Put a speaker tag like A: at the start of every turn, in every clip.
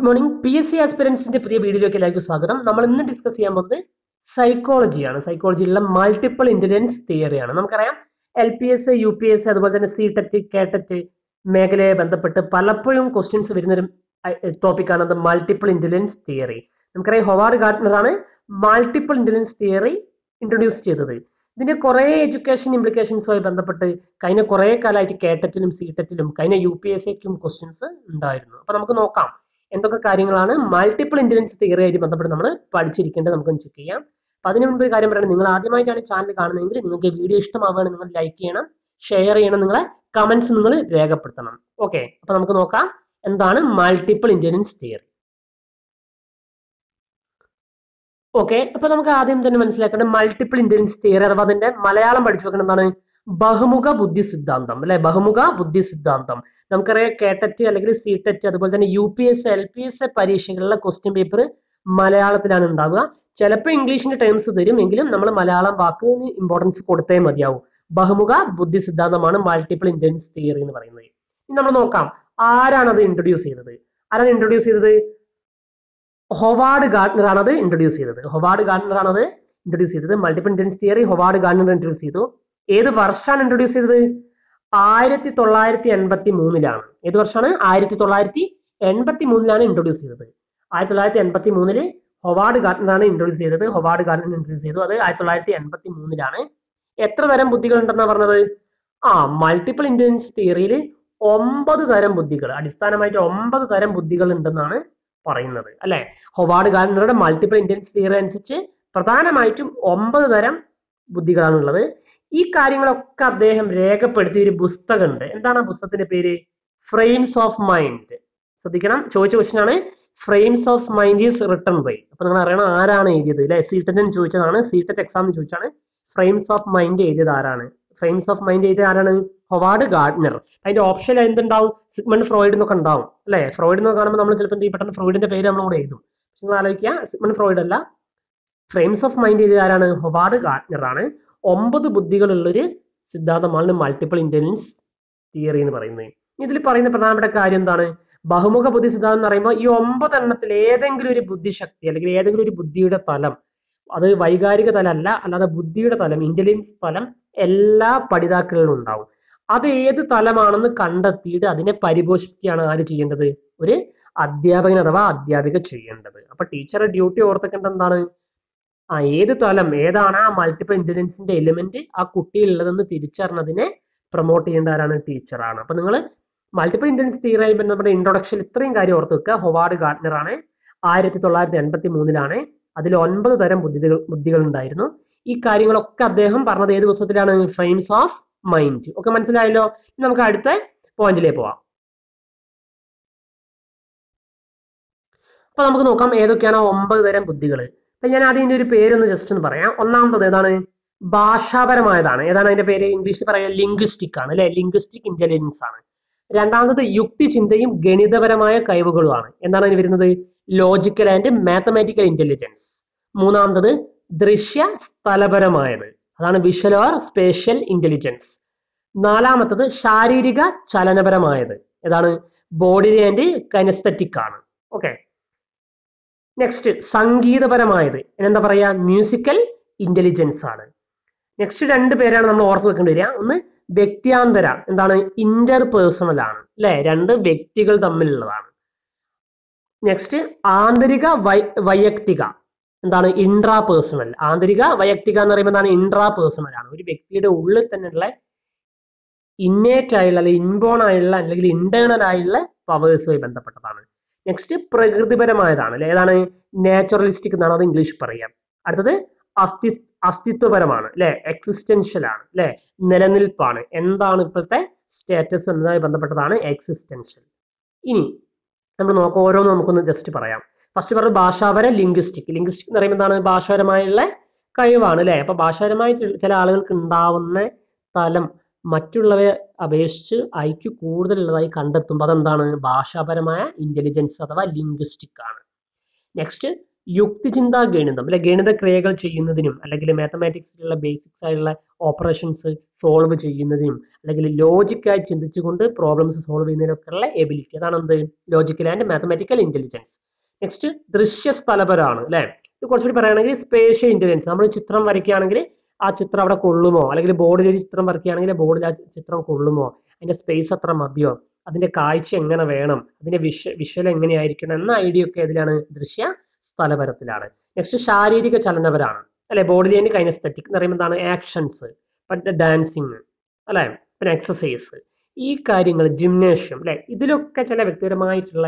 A: good morning P S C ആസ്പിറൻസിന്റെ പുതിയ വീഡിയോയിലേക്ക് എല്ലാവർക്കും സ്വാഗതം നമ്മൾ ഇന്ന് ഡിസ്കസ് ചെയ്യാൻ പോകുന്നത് സൈക്കോളജിയാണ് സൈക്കോളജിയിലുള്ള മൾട്ടിപ്പിൾ ഇന്റലിജൻസ് തിയറിയാണ് നമുക്കറിയാം L P S U P S അതുപോലെ തന്നെ സി ടെറ്റ് കെ ടെറ്റ് മേഖലയെ ബന്ധപ്പെട്ട് പലപ്പോഴും ക്വസ്റ്റ്യൻസ് വരുന്നൊരു ടോപ്പിക്കാണ് അത് മൾട്ടിപ്പിൾ ഇന്റലിജൻസ് തിയറി നമുക്കറിയാം ഹൊവാർഡ് ഗാർഡനറാണ് മൾട്ടിപ്പിൾ ഇന്റലിജൻസ് തിയറി ഇൻട്രൊഡ്യൂസ് ചെയ്തത് ഇതിന്റെ കുറേ എഡ്യൂക്കേഷൻ ഇംപ്ലിക്കേഷൻസുമായി ബന്ധപ്പെട്ട് കഴിഞ്ഞ കുറേ കാലമായിട്ട് കേട്ടറ്റിലും സി ടെറ്റിലും കഴിഞ്ഞ യു പി എസ് സിക്കും ക്വസ്റ്റ്യൻസ് ഉണ്ടായിരുന്നു അപ്പൊ നമുക്ക് നോക്കാം എന്തൊക്കെ കാര്യങ്ങളാണ് മൾട്ടിപ്പിൾ ഇന്റലിജൻസ് തിയറി ആയിട്ട് ബന്ധപ്പെട്ട് നമ്മൾ പഠിച്ചിരിക്കേണ്ടത് നമുക്ക് ചെക്ക് ചെയ്യാം അപ്പൊ അതിന് മുൻപ് ഒരു കാര്യം പറയുന്നത് നിങ്ങൾ ആദ്യമായിട്ടാണ് ചാനൽ കാണുന്നതെങ്കിൽ നിങ്ങൾക്ക് വീഡിയോ ഇഷ്ടമാവുകയാണ് നിങ്ങൾ ലൈക്ക് ചെയ്യണം ഷെയർ ചെയ്യണം നിങ്ങളെ കമന്റ്സ് നിങ്ങൾ രേഖപ്പെടുത്തണം ഓക്കെ അപ്പൊ നമുക്ക് നോക്കാം എന്താണ് മൾട്ടിപ്പിൾ ഇന്റലിജൻസ് തിയറി ഓക്കെ അപ്പൊ നമുക്ക് ആദ്യം തന്നെ മനസ്സിലാക്കേണ്ടത് മൾട്ടിപ്പിൾ ഇന്റലിജൻസ് തിയറി അഥവാ അതിന്റെ മലയാളം പഠിച്ചു വെക്കണം എന്താണ് ബഹുമുഖ ബുദ്ധി സിദ്ധാന്തം അല്ലെ ബഹുമുഖ ബുദ്ധി സിദ്ധാന്തം നമുക്കറിയാം കേട്ടറ്റ് അല്ലെങ്കിൽ സി ടെറ്റ് അതുപോലെ തന്നെ U P S L P S പരീക്ഷകളിലെ ക്വസ്റ്റ്യൻ പേപ്പർ മലയാളത്തിലാണ് ഉണ്ടാവുക ചിലപ്പോൾ ഇംഗ്ലീഷിന്റെ ടേംസ് തരും എങ്കിലും നമ്മൾ മലയാളം വാക്കിന് ഇമ്പോർട്ടൻസ് കൊടുത്തേ മതിയാവും ബഹുമുഖ ബുദ്ധി സിദ്ധാന്തമാണ് മൾട്ടിപ്പിൾ ഇന്റലിജൻസ് തിയറി എന്ന് പറയുന്നത് ഇനി നമ്മൾ നോക്കാം ആരാണ് അത് ഇൻട്രൊഡ്യൂസ് ചെയ്തത് ആരാണ് ഇൻട്രൊഡ്യൂസ് ചെയ്തത് ഹൊവാർഡ് ഗാർഡനർ ആണ് അത് ഇൻട്രൊഡ്യൂസ് ചെയ്തത് ഹൊവാർഡ് ഗാർഡനർ ആണ് അത് ഇൻട്രൊഡ്യൂസ് ചെയ്തത് multiple intelligence theory Howard Gardner introduce ചെയ്തു ഏത് വർഷമാണ് ഇൻട്രൊഡ്യൂസ് ചെയ്തത് ആയിരത്തി തൊള്ളായിരത്തി എൺപത്തി മൂന്നിലാണ് ഏത് വർഷമാണ് ആയിരത്തി തൊള്ളായിരത്തി എൺപത്തി മൂന്നിലാണ് ഇൻട്രൊഡ്യൂസ് ചെയ്തത് ആയിരത്തി തൊള്ളായിരത്തി എൺപത്തി മൂന്നില് ഹൊവാർഡ് ഗാർഡനറാണ് ഇൻട്രൊഡ്യൂസ് ചെയ്തത് ഹൊവാർഡ് ഗാർഡനർ ഇൻട്രൊഡ്യൂസ് ചെയ്തു അത് ആയിരത്തി തൊള്ളായിരത്തി എൺപത്തി മൂന്നിലാണ് എത്ര തരം ബുദ്ധികൾ ഉണ്ടെന്നാ പറഞ്ഞത് ആ മൾട്ടിപ്പിൾ ഇന്റലിജൻസ് തിയറിയിൽ ഒമ്പത് തരം ബുദ്ധികൾ അടിസ്ഥാനമായിട്ട് ഒമ്പത് തരം ബുദ്ധികൾ ഉണ്ടെന്നാണ് പറയുന്നത് അല്ലെ ഹൊവാർഡ് ഗാർഡനറുടെ മൾട്ടിപ്പിൾ ഇന്റലിജൻസ് തിയറി അനുസരിച്ച് പ്രധാനമായിട്ടും ഒമ്പത് തരം ബുദ്ധികളാണ് ഉള്ളത് ഈ കാര്യങ്ങളൊക്കെ അദ്ദേഹം രേഖപ്പെടുത്തിയ ഒരു പുസ്തകമുണ്ട് എന്താണ് ആ പുസ്തകത്തിന്റെ പേര് ഫ്രെയിംസ് ഓഫ് മൈൻഡ് ശ്രദ്ധിക്കണം ചോദിച്ച ക്വസ്റ്റൻ ആണ് frames of mind is written by അപ്പൊ നിങ്ങൾ അറിയണം ആരാണ് എഴുതിയത് അല്ലെ സി ടെറ്റിന് ചോദിച്ചതാണ് സി ടെറ്റ് എക്സാമിന് ചോദിച്ചാണ് ഫ്രെയിംസ് ഓഫ് മൈൻഡ് എഴുതിയത് ആരാണ് ഫ്രെയിംസ് ഓഫ് മൈൻഡ് എഴുതിയത് ആരാണ് ഹൊവാർഡ് ഗാർഡനർ അതിന്റെ ഓപ്ഷൻ എന്തുണ്ടാവും സിഗ്മണ്ട് ഫ്രോയിഡ് എന്നൊക്കെ ഉണ്ടാവും അല്ലെ ഫ്രോയിഡ് എന്നൊക്കെ കാണുമ്പോൾ നമ്മൾ ചിലപ്പോൾ എന്ത് ചെയ്യും പെട്ടെന്ന് ഫ്രോയിഡിന്റെ പേര് നമ്മൾ കൂടെ എഴുതും പക്ഷെ നിങ്ങൾ ആലോചിക്കുക സിഗ്മണ്ട് ഫ്രോയിഡ് അല്ല ഫ്രെയിംസ് ഓഫ് മൈൻഡ് എഴുതിയത് ആരാണ് ഹൊവാർഡ് ഗാർഡനർ ആണ് ഒമ്പത് ബുദ്ധികളുള്ളൊരു സിദ്ധാന്തമാണ് മൾട്ടിപ്പിൾ ഇന്റലിജൻസ് തിയറി എന്ന് പറയുന്നത് ഇതിൽ പറയുന്ന പ്രധാനപ്പെട്ട കാര്യം എന്താണ് ബഹുമുഖ ബുദ്ധി സിദ്ധാന്തം എന്ന് പറയുമ്പോൾ ഈ ഒമ്പതെണ്ണത്തിൽ ഏതെങ്കിലും ഒരു ബുദ്ധിശക്തി അല്ലെങ്കിൽ ഏതെങ്കിലും ഒരു ബുദ്ധിയുടെ തലം അത് വൈകാരിക തലം അല്ല അല്ലാതെ ബുദ്ധിയുടെ തലം ഇന്റലിജൻസ് തലം എല്ലാ പഠിതാക്കളിലും ഉണ്ടാവും അത് ഏത് തലമാണെന്ന് കണ്ടെത്തിയിട്ട് അതിനെ പരിപോഷിപ്പിക്കുകയാണ് ആര് ചെയ്യേണ്ടത് ഒരു അധ്യാപകൻ അഥവാ അധ്യാപിക ചെയ്യേണ്ടത് അപ്പൊ ടീച്ചറുടെ ഡ്യൂട്ടി ഓർത്തേക്കേണ്ടത് എന്താണ് ആ ഏത് തലം ഏതാണ് ആ മൾട്ടിപ്പിൾ ഇന്റലിജൻസിന്റെ എലിമെന്റ് ആ കുട്ടിയിലുള്ളതെന്ന് തിരിച്ചറിഞ്ഞതിനെ പ്രൊമോട്ട് ചെയ്യേണ്ട ആരാണ് ടീച്ചറാണ് അപ്പൊ നിങ്ങൾ മൾട്ടിപ്പിൾ ഇന്റലിജൻസ് തിയറി ബന്ധപ്പെട്ട ഇൻട്രൊഡക്ഷൻ ഇത്രയും കാര്യം ഓർത്ത് വെക്കുക ഹൊവാർഡ് ഗാർഡനർ ആണ് ആയിരത്തി തൊള്ളായിരത്തി എൺപത്തി മൂന്നിലാണ് അതിൽ ഒൻപത് തരം ബുദ്ധികൾ ബുദ്ധികൾ ഉണ്ടായിരുന്നു ഈ കാര്യങ്ങളൊക്കെ അദ്ദേഹം പറഞ്ഞത് ഏത് പുസ്തകത്തിലാണ് ഫ്രെയിംസ് ഓഫ് മൈൻഡ് ഒക്കെ മനസ്സിലായല്ലോ നമുക്ക് അടുത്ത പോയിന്റിലേക്ക് പോവാം അപ്പൊ നമുക്ക് നോക്കാം ഏതൊക്കെയാണ് ഒമ്പത് തരം ബുദ്ധികൾ അപ്പൊ ഞാൻ ആദ്യം ഇതിന്റെ ഒരു പേരൊന്ന് ജസ്റ്റ് ഒന്ന് പറയാം ഒന്നാമത്തത് ഏതാണ് ഭാഷാപരമായതാണ് ഏതാണ് അതിന്റെ പേര് ഇംഗ്ലീഷിൽ പറയാം ലിംഗ്വിസ്റ്റിക് ആണ് അല്ലെ ലിംഗ്വിസ്റ്റിക് ഇന്റലിജൻസ് ആണ് രണ്ടാമത് യുക്തി ചിന്തയും ഗണിതപരമായ കഴിവുകളുമാണ് എന്താണ് അതിന് വരുന്നത് ലോജിക്കൽ ആൻഡ് മാത്തമാറ്റിക്കൽ ഇന്റലിജൻസ് മൂന്നാമത്തത് ദൃശ്യ സ്ഥലപരമായത് അതാണ് വിഷ്വൽ ഓർ സ്പേഷ്യൽ ഇന്റലിജൻസ് നാലാമത്തത് ശാരീരിക ചലനപരമായത് ഏതാണ് ബോഡി ആൻഡ് കനസ്തറ്റിക് ആണ് ഓക്കെ നെക്സ്റ്റ് സംഗീതപരമായത് എന്താ പറയാ മ്യൂസിക്കൽ ഇന്റലിജൻസ് ആണ് നെക്സ്റ്റ് രണ്ട് പേരാണ് നമ്മൾ ഓർത്ത് വെക്കേണ്ടി വരിക ഒന്ന് വ്യക്തിയാന്തര എന്താണ് ഇന്റർ പേഴ്സണൽ ആണ് അല്ലെ രണ്ട് വ്യക്തികൾ തമ്മിലുള്ളതാണ് നെക്സ്റ്റ് ആന്തരിക വൈ വൈയക്തിക എന്താണ് ഇൻട്രാ പേഴ്സണൽ ആന്തരിക വൈയക്തിക എന്ന് പറയുമ്പോൾ എന്താണ് ഇൻട്രാ പേഴ്സണൽ ആണ് ഒരു വ്യക്തിയുടെ ഉള്ളിൽ തന്നെയുള്ള ഇന്നേറ്റ് ആയുള്ള അല്ലെങ്കിൽ ഇൻബോൺ ആയുള്ള അല്ലെങ്കിൽ ഇന്റേണൽ ആയുള്ള പവേഴ്സുമായി ബന്ധപ്പെട്ടതാണ് നെക്സ്റ്റ് പ്രകൃതിപരമായതാണ് അല്ലെ ഏതാണ് നാച്ചുറലിസ്റ്റിക് എന്നാണ് അത് ഇംഗ്ലീഷ് പറയാം അടുത്തത് അസ്തി അസ്തിത്വപരമാണ് അല്ലെ എക്സിസ്റ്റൻഷ്യൽ ആണ് അല്ലെ നിലനിൽപ്പാണ് എന്താണ് ഇപ്പോഴത്തെ സ്റ്റാറ്റസ് എന്നതുമായി ബന്ധപ്പെട്ടതാണ് എക്സിസ്റ്റൻഷ്യൽ ഇനി നമ്മൾ നോക്കാം ഓരോന്നും നമുക്കൊന്ന് ജസ്റ്റ് പറയാം ഫസ്റ്റ് പറഞ്ഞ ഭാഷാപര ലിംഗ്വിസ്റ്റിക് ലിംഗ്വിസ്റ്റിക് എന്ന് പറയുമ്പോൾ എന്താണ് ഭാഷാപരമായുള്ള കഴിവാണ് അല്ലെ അപ്പൊ ഭാഷാപരമായിട്ട് ചില ആളുകൾക്ക് ഉണ്ടാവുന്ന തലം മറ്റുള്ളവയെ അപേക്ഷിച്ച് ഐക്യു കൂടുതലുള്ളതായി കണ്ടെത്തുമ്പോൾ അതെന്താണ് ഭാഷാപരമായ ഇന്റലിജൻസ് അഥവാ ലിംഗ്വിസ്റ്റിക് ആണ് നെക്സ്റ്റ് യുക്തിചിന്താ ഗണിതം അല്ലെ ഗണിത ക്രിയകൾ ചെയ്യുന്നതിനും അല്ലെങ്കിൽ മാത്തമാറ്റിക്സിലുള്ള ബേസിക്സ് ആയിട്ടുള്ള ഓപ്പറേഷൻസ് സോൾവ് ചെയ്യുന്നതിനും അല്ലെങ്കിൽ ലോജിക്കായി ചിന്തിച്ചുകൊണ്ട് പ്രോബ്ലംസ് സോൾവ് ചെയ്യുന്നതിനൊക്കെയുള്ള എബിലിറ്റി അതാണ് എന്ത് logical and mathematical intelligence next ദൃശ്യസ്ഥലപരമാണ് അല്ലെ ഇത് കുറച്ചുകൂടി പറയുകയാണെങ്കിൽ സ്പേഷ്യൽ ഇന്റലിജൻസ് നമ്മൾ ചിത്രം വരയ്ക്കുകയാണെങ്കിൽ ആ ചിത്രം അവിടെ കൊള്ളുമോ അല്ലെങ്കിൽ ബോർഡിൽ ഒരു ചിത്രം വരയ്ക്കുകയാണെങ്കിൽ ബോർഡിൽ ആ ചിത്രം കൊള്ളുമോ അതിന്റെ സ്പേസ് അത്ര മതിയോ അതിന്റെ കാഴ്ച എങ്ങനെ വേണം അതിന്റെ വിഷ വിഷ്വൽ എങ്ങനെയായിരിക്കണം എന്ന ഐഡിയ ഒക്കെ ഇതിലാണ് ദൃശ്യ സ്ഥലപരത്തിലാണ് നെക്സ്റ്റ് ശാരീരിക ചലനപരാണ് അല്ലെ ബോഡിലി കൈനസ്തറ്റിക് എന്ന് പറയുമ്പോൾ എന്താണ് ആക്ഷൻസ് പിന്നെ ഡാൻസിങ് അല്ലെ പിന്നെ എക്സസൈസ് ഈ കാര്യങ്ങൾ ജിംനേഷ്യം അല്ലെ ഇതിലൊക്കെ ചില വ്യക്തിപരമായിട്ടുള്ള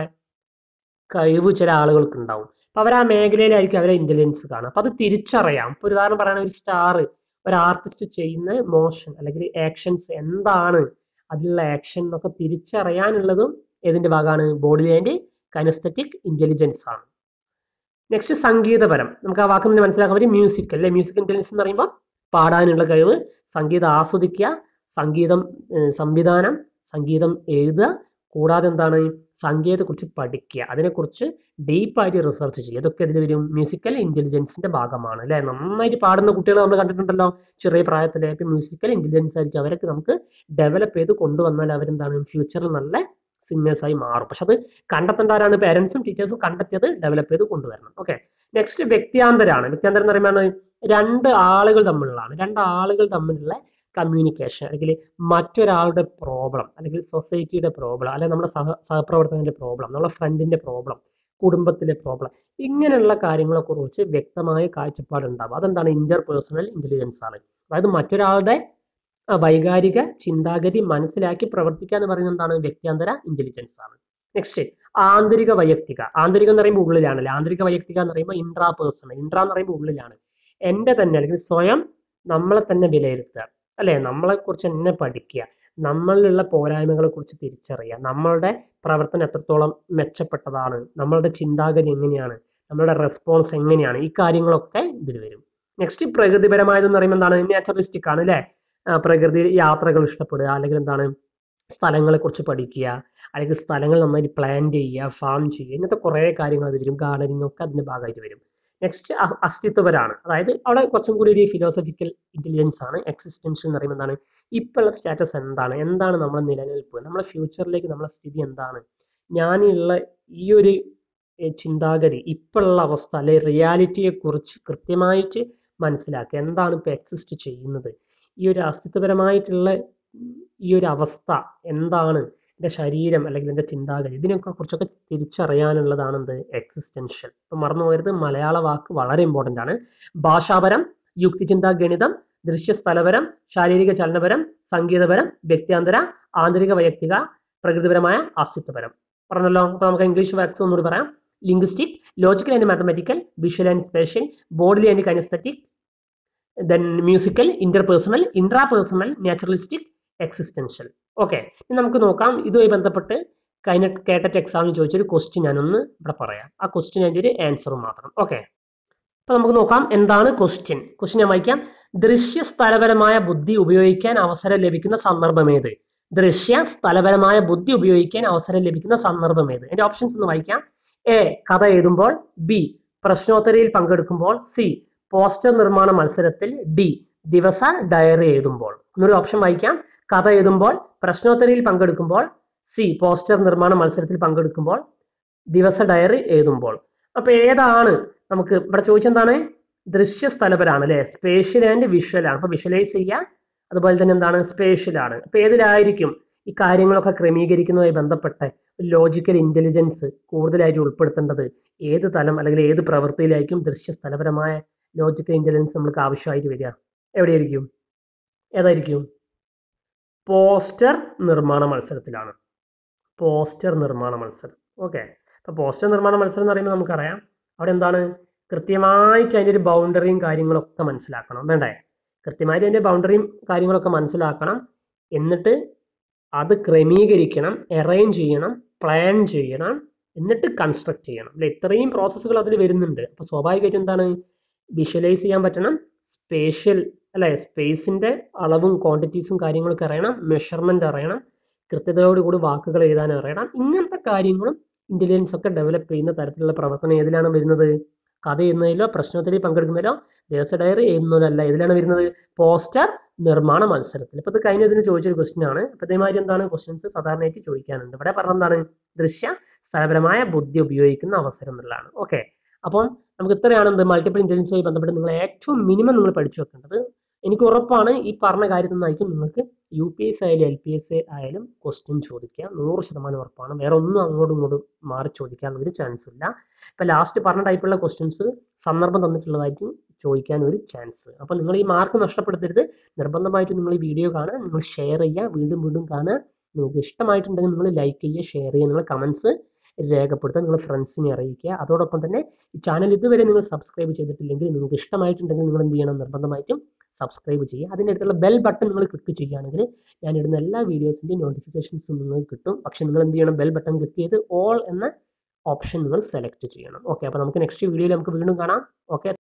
A: കഴിവ് ചില ആളുകൾക്ക് ഉണ്ടാവും അപ്പൊ അവർ ആ മേഖലയിലായിരിക്കും അവരെ ഇന്റലിജൻസ് കാണുക അപ്പൊ അത് തിരിച്ചറിയാം ഇപ്പൊ ഒരു ഉദാഹരണം പറയുകയാണെങ്കിൽ ഒരു സ്റ്റാർ ഒരു ആർട്ടിസ്റ്റ് ചെയ്യുന്ന മോഷൻ അല്ലെങ്കിൽ ആക്ഷൻസ് എന്താണ് അതിലുള്ള ആക്ഷൻ എന്നൊക്കെ തിരിച്ചറിയാനുള്ളതും ഏതിന്റെ ഭാഗമാണ് ബോഡി ആൻഡ് കൈനസ്തറ്റിക് ഇന്റലിജൻസ് ആണ് നെക്സ്റ്റ് സംഗീതപരം നമുക്ക് ആ വാക്കിൽ നിന്ന് മനസ്സിലാക്കാൻ പറ്റും മ്യൂസിക് അല്ലെ മ്യൂസിക് ഇന്റലിജൻസ് എന്ന് പറയുമ്പോൾ പാടാനുള്ള കഴിവ് സംഗീതം ആസ്വദിക്കുക സംഗീതം ഏഹ് സംവിധാനം സംഗീതം എഴുതുക കൂടാതെ എന്താണ് സംഗീതത്തെക്കുറിച്ച് പഠിക്കുക അതിനെക്കുറിച്ച് ഡീപ്പായിട്ട് റിസർച്ച് ചെയ്യുക ഇതൊക്കെ ഇതിൽ വരും മ്യൂസിക്കൽ ഇന്റലിജൻസിന്റെ ഭാഗമാണ് അല്ലെ നന്നായിട്ട് പാടുന്ന കുട്ടികൾ നമ്മൾ കണ്ടിട്ടുണ്ടല്ലോ ചെറിയ പ്രായത്തിലെ ഇപ്പൊ മ്യൂസിക്കൽ ഇന്റലിജൻസ് ആയിരിക്കും അവരൊക്കെ നമുക്ക് ഡെവലപ്പ് ചെയ്ത് കൊണ്ടുവന്നാൽ അവരെന്താണ് ഫ്യൂച്ചറിൽ നല്ല സിംഗേഴ്സ് ആയി മാറും പക്ഷെ അത് കണ്ടെത്തേണ്ട ആരാണ് പേരൻസും ടീച്ചേഴ്സും കണ്ടെത്തിയത് ഡെവലപ്പ് ചെയ്ത് കൊണ്ടുവരണം ഓക്കെ നെക്സ്റ്റ് വ്യക്തിയാന്തരാണ് വ്യക്തിയാന്തരം എന്ന് പറയുമ്പോൾ രണ്ട് ആളുകൾ തമ്മിലുള്ളതാണ് രണ്ട് ആളുകൾ തമ്മിലുള്ള കമ്മ്യൂണിക്കേഷൻ അല്ലെങ്കിൽ മറ്റൊരാളുടെ പ്രോബ്ലം അല്ലെങ്കിൽ സൊസൈറ്റിയുടെ പ്രോബ്ലം അല്ലെങ്കിൽ നമ്മുടെ സഹ സഹപ്രവർത്തകന്റെ പ്രോബ്ലം നമ്മുടെ ഫ്രണ്ടിന്റെ പ്രോബ്ലം കുടുംബത്തിലെ പ്രോബ്ലം ഇങ്ങനെയുള്ള കാര്യങ്ങളെ കുറിച്ച് വ്യക്തമായ കാഴ്ചപ്പാട് ഉണ്ടാവും അതെന്താണ് ഇന്റർ പേഴ്സണൽ ഇന്റലിജൻസ് ആണ് അതായത് മറ്റൊരാളുടെ ആ, വൈകാരിക ചിന്താഗതി മനസ്സിലാക്കി പ്രവർത്തിക്കുക എന്ന് പറയുന്നത് എന്താണ് വ്യക്തിയാന്തര ഇന്റലിജൻസ് ആണ് നെക്സ്റ്റ് ആന്തരിക വൈയക്തിക ആന്തരികം എന്ന് പറയുമ്പോൾ ഉള്ളിലാണല്ലേ ആന്തരിക വൈയക്തിക എന്ന് പറയുമ്പോൾ ഇൻട്രാ പേഴ്സണൽ ഇൻട്രാ എന്ന് പറയുമ്പോൾ ഉള്ളിലാണ് എന്റെ തന്നെ അല്ലെങ്കിൽ സ്വയം നമ്മളെ തന്നെ വിലയിരുത്തുക അല്ലെ നമ്മളെ കുറിച്ച് തന്നെ പഠിക്കുക നമ്മളിലുള്ള പോരായ്മകളെ കുറിച്ച് തിരിച്ചറിയുക നമ്മളുടെ പ്രവർത്തനം എത്രത്തോളം മെച്ചപ്പെട്ടതാണ് നമ്മളുടെ ചിന്താഗതി എങ്ങനെയാണ് നമ്മളുടെ റെസ്പോൺസ് എങ്ങനെയാണ് ഈ കാര്യങ്ങളൊക്കെ ഇതിൽ വരും നെക്സ്റ്റ് പ്രകൃതിപരമായതെന്ന് പറയുമ്പോൾ എന്താണ് നാച്ചുറലിസ്റ്റിക് ആണ് അല്ലെ പ്രകൃതി യാത്രകൾ ഇഷ്ടപ്പെടുക അല്ലെങ്കിൽ എന്താണ് സ്ഥലങ്ങളെ കുറിച്ച് പഠിക്കുക അല്ലെങ്കിൽ സ്ഥലങ്ങൾ നന്നായിട്ട് പ്ലാൻ ചെയ്യുക ഫാം ചെയ്യുക ഇങ്ങനത്തെ കുറേ കാര്യങ്ങൾ അത് വരും ഗാർഡനിങ് ഒക്കെ അതിന്റെ ഭാഗമായിട്ട് വരും നെക്സ്റ്റ് അസ്തിത്വപരാണ് അതായത് അവിടെ കുറച്ചും കൂടി ഒരു ഫിലോസഫിക്കൽ ഇന്റലിജൻസ് ആണ് എക്സിസ്റ്റൻഷ്യൽ എന്ന് പറയുമ്പോൾ എന്താണ് ഇപ്പോഴുള്ള സ്റ്റാറ്റസ് എന്താണ് എന്താണ് നമ്മുടെ നിലനിൽപ്പ് നമ്മുടെ ഫ്യൂച്ചറിലേക്ക് നമ്മുടെ സ്ഥിതി എന്താണ് ഞാനുള്ള ഈ ഒരു ഏർ ചിന്താഗതി ഇപ്പോഴുള്ള അവസ്ഥ അല്ലെ റിയാലിറ്റിയെ കുറിച്ച് കൃത്യമായിട്ട് മനസ്സിലാക്കുക എന്താണ് ഇപ്പോൾ എക്സിസ്റ്റ് ചെയ്യുന്നത് ഈ ഒരു അസ്തിത്വപരമായിട്ടുള്ള ഈ ഒരു അവസ്ഥ എന്താണ് എൻ്റെ ശരീരം അല്ലെങ്കിൽ എൻ്റെ ചിന്താഗതി ഇതിനൊക്കെ കുറിച്ചൊക്കെ തിരിച്ചറിയാനുള്ളതാണ് എന്ത് എക്സിസ്റ്റൻഷ്യൽ ഇപ്പം മറന്നു പോകരുത് മലയാള വാക്ക് വളരെ ഇമ്പോർട്ടൻ്റ് ആണ് ഭാഷാപരം യുക്തിചിന്താ ഗണിതം ദൃശ്യസ്ഥലപരം ശാരീരിക ചലനപരം സംഗീതപരം വ്യക്തിയാന്തര ആന്തരിക വൈയക്തിക പ്രകൃതിപരമായ അസ്തിത്വപരം പറഞ്ഞല്ലോ അപ്പൊ നമുക്ക് ഇംഗ്ലീഷ് വാക്സ് ഒന്നുകൂടി പറയാം linguistic logical and mathematical visual and spatial bodily and kinesthetic then musical interpersonal intrapersonal naturalistic existential okay ഇനി നമുക്ക് നോക്കാം ഇതുമായി ബന്ധപ്പെട്ട് കഴിഞ്ഞ കേട്ടറ്റ് എക്സാമിന് ചോദിച്ചൊരു ക്വസ്റ്റ്യൻ ഞാനൊന്ന് ഇവിടെ പറയാം ആ ക്വസ്റ്റ്യൻ അതിൻ്റെ ഒരു ആൻസറും മാത്രം ഓക്കെ അപ്പൊ നമുക്ക് നോക്കാം എന്താണ് ക്വസ്റ്റ്യൻ ക്വസ്റ്റ്യൻ ഞാൻ വായിക്കാം ദൃശ്യ സ്ഥലപരമായ ബുദ്ധി ഉപയോഗിക്കാൻ അവസരം ലഭിക്കുന്ന സന്ദർഭം ഏത് ദൃശ്യ സ്ഥലപരമായ ബുദ്ധി ഉപയോഗിക്കാൻ അവസരം ലഭിക്കുന്ന സന്ദർഭം ഏത് എന്റെ ഓപ്ഷൻസ് ഒന്ന് വായിക്കാം എ കഥ എഴുതുമ്പോൾ ബി പ്രശ്നോത്തരയിൽ പങ്കെടുക്കുമ്പോൾ സി പോസ്റ്റർ നിർമ്മാണ മത്സരത്തിൽ ഡി ദിവസ ഡയറി എഴുതുമ്പോൾ എന്നൊരു ഓപ്ഷൻ വായിക്കാം കഥ എഴുതുമ്പോൾ പ്രശ്നോത്തരയിൽ പങ്കെടുക്കുമ്പോൾ സി പോസ്റ്റർ നിർമ്മാണ മത്സരത്തിൽ പങ്കെടുക്കുമ്പോൾ ദിവസ ഡയറി എഴുതുമ്പോൾ അപ്പൊ ഏതാണ് നമുക്ക് ഇവിടെ ചോദിച്ചെന്താണ് ദൃശ്യ സ്ഥലപരാണ് അല്ലെ സ്പേഷ്യൽ ആൻഡ് വിഷ്വൽ ആണ് അപ്പൊ വിഷ്വലൈസ് ചെയ്യുക അതുപോലെ തന്നെ എന്താണ് സ്പേഷ്യൽ ആണ് അപ്പൊ ഏതിലായിരിക്കും ഈ കാര്യങ്ങളൊക്കെ ക്രമീകരിക്കുന്നതുമായി ബന്ധപ്പെട്ട് ലോജിക്കൽ ഇന്റലിജൻസ് കൂടുതലായിട്ട് ഉൾപ്പെടുത്തേണ്ടത് ഏത് തലം അല്ലെങ്കിൽ ഏത് പ്രവൃത്തിയിലായിരിക്കും ദൃശ്യ സ്ഥലപരമായ ലോജിക്കൽ ഇന്റലിജൻസ് നമ്മൾക്ക് ആവശ്യമായിട്ട് വരിക എവിടെയായിരിക്കും ഏതായിരിക്കും പോസ്റ്റർ നിർമ്മാണ മത്സരത്തിലാണ് പോസ്റ്റർ നിർമ്മാണ മത്സരം ഓക്കെ അപ്പൊ പോസ്റ്റർ നിർമ്മാണ മത്സരം എന്ന് പറയുമ്പോൾ നമുക്കറിയാം അവിടെ എന്താണ് കൃത്യമായിട്ട് അതിൻ്റെ ഒരു ബൗണ്ടറിയും കാര്യങ്ങളൊക്കെ മനസ്സിലാക്കണം വേണ്ടേ കൃത്യമായിട്ട് അതിൻ്റെ ബൗണ്ടറിയും കാര്യങ്ങളൊക്കെ മനസ്സിലാക്കണം എന്നിട്ട് അത് ക്രമീകരിക്കണം അറേഞ്ച് ചെയ്യണം പ്ലാൻ ചെയ്യണം എന്നിട്ട് കൺസ്ട്രക്ട് ചെയ്യണം അല്ലെ ഇത്രയും പ്രോസസ്സുകൾ അതിൽ വരുന്നുണ്ട് അപ്പൊ സ്വാഭാവികമായിട്ടും എന്താണ് വിഷ്വലൈസ് ചെയ്യാൻ പറ്റണം സ്പേഷ്യൽ അല്ലെ സ്പേസിന്റെ അളവും ക്വാണ്ടിറ്റീസും കാര്യങ്ങളൊക്കെ അറിയണം മെഷർമെന്റ് അറിയണം കൃത്യതയോടുകൂടി വാക്കുകൾ എഴുതാൻ അറിയണം ഇങ്ങനത്തെ കാര്യങ്ങളും ഇന്റലിജൻസ് ഒക്കെ ഡെവലപ്പ് ചെയ്യുന്ന തരത്തിലുള്ള പ്രവർത്തനം ഏതിലാണ് വരുന്നത് കഥ എഴുതുന്നതിലോ പ്രശ്നോത്തരി പങ്കെടുക്കുന്നതിലോ ദിവസ ഡയറി എഴുതുന്നതിലോ അല്ല ഇതിലാണ് വരുന്നത് പോസ്റ്റർ നിർമ്മാണ മത്സരത്തിൽ ഇപ്പൊ ഇത് കഴിഞ്ഞ ഇതിന് ചോദിച്ചൊരു ക്വസ്റ്റ്യൻ ആണ് അപ്പൊ ഇതേമാതിരി എന്താണ് ക്വസ്റ്റ്യൻസ് സാധാരണയായിട്ട് ചോദിക്കാനുണ്ട് ഇവിടെ പറഞ്ഞെന്താണ് ദൃശ്യ സ്ഥലപരമായ ബുദ്ധി ഉപയോഗിക്കുന്ന അവസരം എന്നുള്ളതാണ് ഓക്കെ അപ്പം നമുക്ക് ഇത്രയാണ് എന്ത് മൾട്ടിപ്പിൾ ഇന്റലിജൻസുമായി ബന്ധപ്പെട്ട് നിങ്ങൾ ഏറ്റവും മിനിമം നിങ്ങൾ പഠിച്ചു വെക്കേണ്ടത് എനിക്ക് ഉറപ്പാണ് ഈ പറഞ്ഞ കാര്യത്തിൽ നിന്നായിരിക്കും നിങ്ങൾക്ക് യു പി എസ് ആയാലും എൽ പി എസ് ആയാലും ക്വസ്റ്റ്യൻ ചോദിക്കുക നൂറ് ശതമാനം ഉറപ്പാണ് വേറെ ഒന്നും അങ്ങോട്ടും ഇങ്ങോട്ടും മാറി ചോദിക്കാനുള്ള ഒരു ചാൻസ് ഇല്ല ഇപ്പൊ ലാസ്റ്റ് പറഞ്ഞ ടൈപ്പുള്ള ക്വസ്റ്റ്യൻസ് സന്ദർഭം തന്നിട്ടുള്ളതായിരിക്കും ചോദിക്കാൻ ഒരു ചാൻസ് അപ്പൊ നിങ്ങൾ ഈ മാർക്ക് നഷ്ടപ്പെടുത്തരുത് നിർബന്ധമായിട്ട് നിങ്ങൾ ഈ വീഡിയോ കാണുക നിങ്ങൾ ഷെയർ ചെയ്യുക വീണ്ടും വീണ്ടും കാണുക നിങ്ങൾക്ക് ഇഷ്ടമായിട്ടുണ്ടെങ്കിൽ നിങ്ങൾ ലൈക്ക് ചെയ്യുക ഷെയർ ചെയ്യുക നിങ്ങൾ കമൻസ് രേഖപ്പെടുത്തുക നിങ്ങൾ ഫ്രണ്ട്സിനെ അറിയിക്കുക അതോടൊപ്പം തന്നെ ഈ ചാനൽ ഇതുവരെ നിങ്ങൾ സബ്സ്ക്രൈബ് ചെയ്തിട്ടില്ലെങ്കിൽ നിങ്ങൾക്ക് ഇഷ്ടമായിട്ടുണ്ടെങ്കിൽ നിങ്ങൾ എന്ത് ചെയ്യണം നിർബന്ധമായിട്ടും സബ്സ്ക്രൈബ് ചെയ്യുക അതിൻ്റെ അടുത്തുള്ള ബെൽ ബട്ടൺ നിങ്ങൾ ക്ലിക്ക് ചെയ്യുകയാണെങ്കിൽ ഞാൻ ഇടുന്ന എല്ലാ വീഡിയോസിൻ്റെയും നോട്ടിഫിക്കേഷൻസും നിങ്ങൾക്ക് കിട്ടും പക്ഷെ നിങ്ങൾ എന്ത് ചെയ്യണം ബെൽ ബട്ടൺ ക്ലിക്ക് ചെയ്ത് ഓൾ എന്ന ഓപ്ഷൻ നിങ്ങൾ സെലക്ട് ചെയ്യണം ഓക്കെ അപ്പോൾ നമുക്ക് നെക്സ്റ്റ് വീഡിയോയിൽ നമുക്ക് വീണ്ടും കാണാം ഓക്കെ